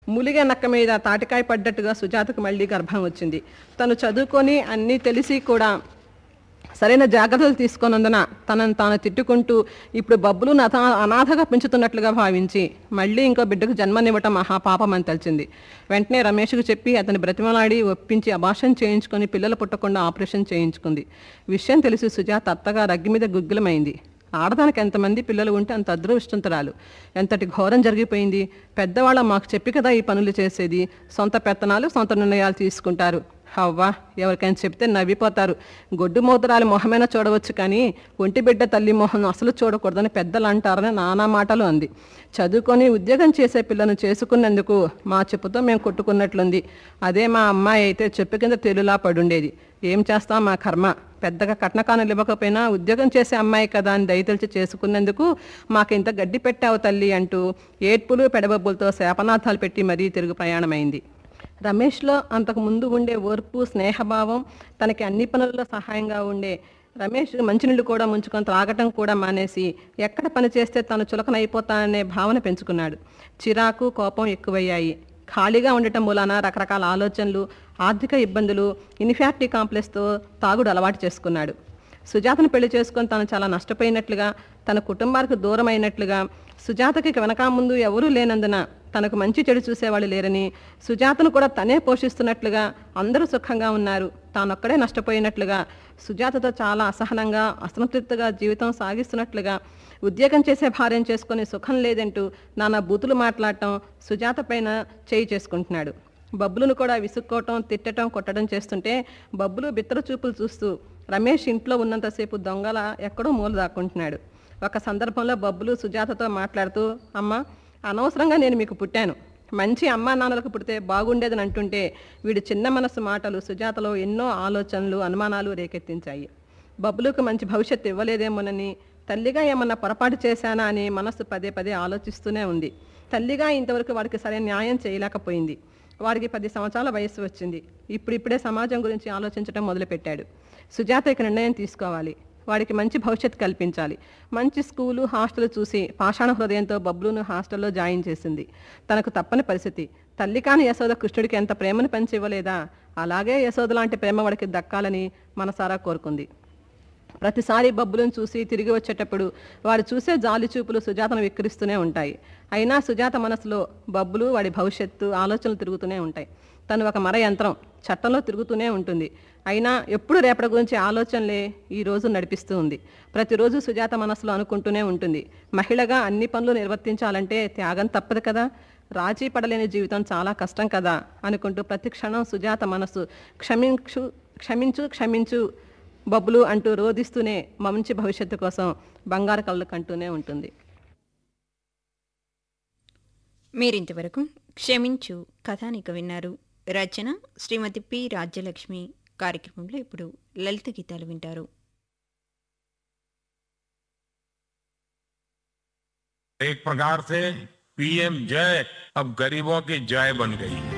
ములిగే నక్క మీద తాటికాయ పడ్డట్టుగా సుజాతకు మళ్ళీ గర్భం వచ్చింది తను చదువుకొని అన్నీ తెలిసి కూడా సరైన జాగ్రత్తలు తీసుకున్నందున తనను తాను తిట్టుకుంటూ ఇప్పుడు బబ్బులు నథ అనాథగా పెంచుతున్నట్లుగా భావించి మళ్ళీ ఇంకో బిడ్డకు జన్మనివ్వటం మహాపాపం అని తెలిసింది వెంటనే రమేష్కు చెప్పి అతని బ్రతిమలాడి ఒప్పించి అభాషణ చేయించుకొని పిల్లలు పుట్టకుండా ఆపరేషన్ చేయించుకుంది విషయం తెలిసి సుజాత అత్తగా రగ్గి మీద గుగ్గిలమైంది ఆడదానికి ఎంతమంది పిల్లలు ఉంటే అంత అదృష్టంతరాలు ఎంతటి ఘోరం జరిగిపోయింది పెద్దవాళ్ళ మాకు చెప్పి కదా ఈ పనులు చేసేది సొంత పెత్తనాలు సొంత నిర్ణయాలు తీసుకుంటారు అవ్వా ఎవరికైనా చెప్తే నవ్విపోతారు గొడ్డు మోతరాలు మొహమైనా చూడవచ్చు కానీ ఒంటి బిడ్డ తల్లి మొహం అసలు చూడకూడదని పెద్దలు అంటారని నానా మాటలు అంది చదువుకొని ఉద్యోగం చేసే పిల్లను చేసుకున్నందుకు మా చెప్పుతో మేము కొట్టుకున్నట్లుంది అదే మా అమ్మాయి అయితే చెప్పు కింద తెలులా పడుండేది ఏం చేస్తాం మా కర్మ పెద్దగా కట్నకానులు ఇవ్వకపోయినా ఉద్యోగం చేసే అమ్మాయి కదా అని దయతలిచి చేసుకున్నందుకు మాకు ఇంత గడ్డి పెట్టావు తల్లి అంటూ ఏడ్పులు పెడబబ్బులతో శాపనార్థాలు పెట్టి మరీ తిరుగు ప్రయాణమైంది రమేష్లో అంతకు ముందు ఉండే ఓర్పు స్నేహభావం తనకి అన్ని పనుల్లో సహాయంగా ఉండే రమేష్ మంచినీళ్ళు కూడా ముంచుకొని త్రాగటం కూడా మానేసి ఎక్కడ పని చేస్తే తను చులకనైపోతాననే భావన పెంచుకున్నాడు చిరాకు కోపం ఎక్కువయ్యాయి ఖాళీగా ఉండటం మూలాన రకరకాల ఆలోచనలు ఆర్థిక ఇబ్బందులు ఇన్ఫాక్టీ కాంప్లెక్స్తో తాగుడు అలవాటు చేసుకున్నాడు సుజాతను పెళ్లి చేసుకొని తను చాలా నష్టపోయినట్లుగా తన కుటుంబానికి దూరం అయినట్లుగా సుజాతకి వెనక ముందు ఎవరూ లేనందున తనకు మంచి చెడు చూసేవాళ్ళు లేరని సుజాతను కూడా తనే పోషిస్తున్నట్లుగా అందరూ సుఖంగా ఉన్నారు తానొక్కడే నష్టపోయినట్లుగా సుజాతతో చాలా అసహనంగా అసంతృప్తిగా జీవితం సాగిస్తున్నట్లుగా ఉద్యోగం చేసే భార్యం చేసుకొని సుఖం లేదంటూ నానా బూతులు మాట్లాడటం సుజాత పైన చేయి చేసుకుంటున్నాడు బబ్బులను కూడా విసుక్కోవటం తిట్టడం కొట్టడం చేస్తుంటే బబ్బులు బిత్తర చూపులు చూస్తూ రమేష్ ఇంట్లో ఉన్నంతసేపు దొంగల ఎక్కడో మూల దాక్కుంటున్నాడు ఒక సందర్భంలో బబ్బులు సుజాతతో మాట్లాడుతూ అమ్మ అనవసరంగా నేను మీకు పుట్టాను మంచి అమ్మా నాన్నలకు పుడితే బాగుండేదని అంటుంటే వీడి చిన్న మనసు మాటలు సుజాతలో ఎన్నో ఆలోచనలు అనుమానాలు రేకెత్తించాయి బబ్బులకు మంచి భవిష్యత్తు ఇవ్వలేదేమోనని తల్లిగా ఏమన్నా పొరపాటు చేశానా అని మనసు పదే పదే ఆలోచిస్తూనే ఉంది తల్లిగా ఇంతవరకు వాడికి సరైన న్యాయం చేయలేకపోయింది వారికి పది సంవత్సరాల వయస్సు వచ్చింది ఇప్పుడిప్పుడే సమాజం గురించి ఆలోచించడం మొదలుపెట్టాడు సుజాత ఇక నిర్ణయం తీసుకోవాలి వాడికి మంచి భవిష్యత్తు కల్పించాలి మంచి స్కూలు హాస్టల్ చూసి పాషాణ హృదయంతో బబ్లును హాస్టల్లో జాయిన్ చేసింది తనకు తప్పని పరిస్థితి తల్లి కాని యశోద కృష్ణుడికి ఎంత ప్రేమను పంచి ఇవ్వలేదా అలాగే యశోద లాంటి ప్రేమ వాడికి దక్కాలని మనసారా కోరుకుంది ప్రతిసారి బబ్బులను చూసి తిరిగి వచ్చేటప్పుడు వారు చూసే జాలి చూపులు సుజాతను విక్రిస్తూనే ఉంటాయి అయినా సుజాత మనసులో బబ్బులు వాడి భవిష్యత్తు ఆలోచనలు తిరుగుతూనే ఉంటాయి తను ఒక మర యంత్రం చట్టంలో తిరుగుతూనే ఉంటుంది అయినా ఎప్పుడు రేపటి గురించి ఆలోచనలే ఈ రోజు నడిపిస్తూ ఉంది ప్రతిరోజు సుజాత మనసులో అనుకుంటూనే ఉంటుంది మహిళగా అన్ని పనులు నిర్వర్తించాలంటే త్యాగం తప్పదు కదా రాజీ పడలేని జీవితం చాలా కష్టం కదా అనుకుంటూ ప్రతి క్షణం సుజాత మనసు క్షమించు క్షమించు క్షమించు బబ్బులు అంటూ రోధిస్తూనే మంచి భవిష్యత్తు కోసం బంగారు కళ్ళు కంటూనే ఉంటుంది మీరింతవరకు క్షమించు కథానిక విన్నారు రచన శ్రీమతి పి రాజ్యలక్ష్మి కార్యక్రమంలో ఇప్పుడు లలిత గీతాలు వింటారు एक प्रकार से पीएम जय अब गरीबों की जय बन गई है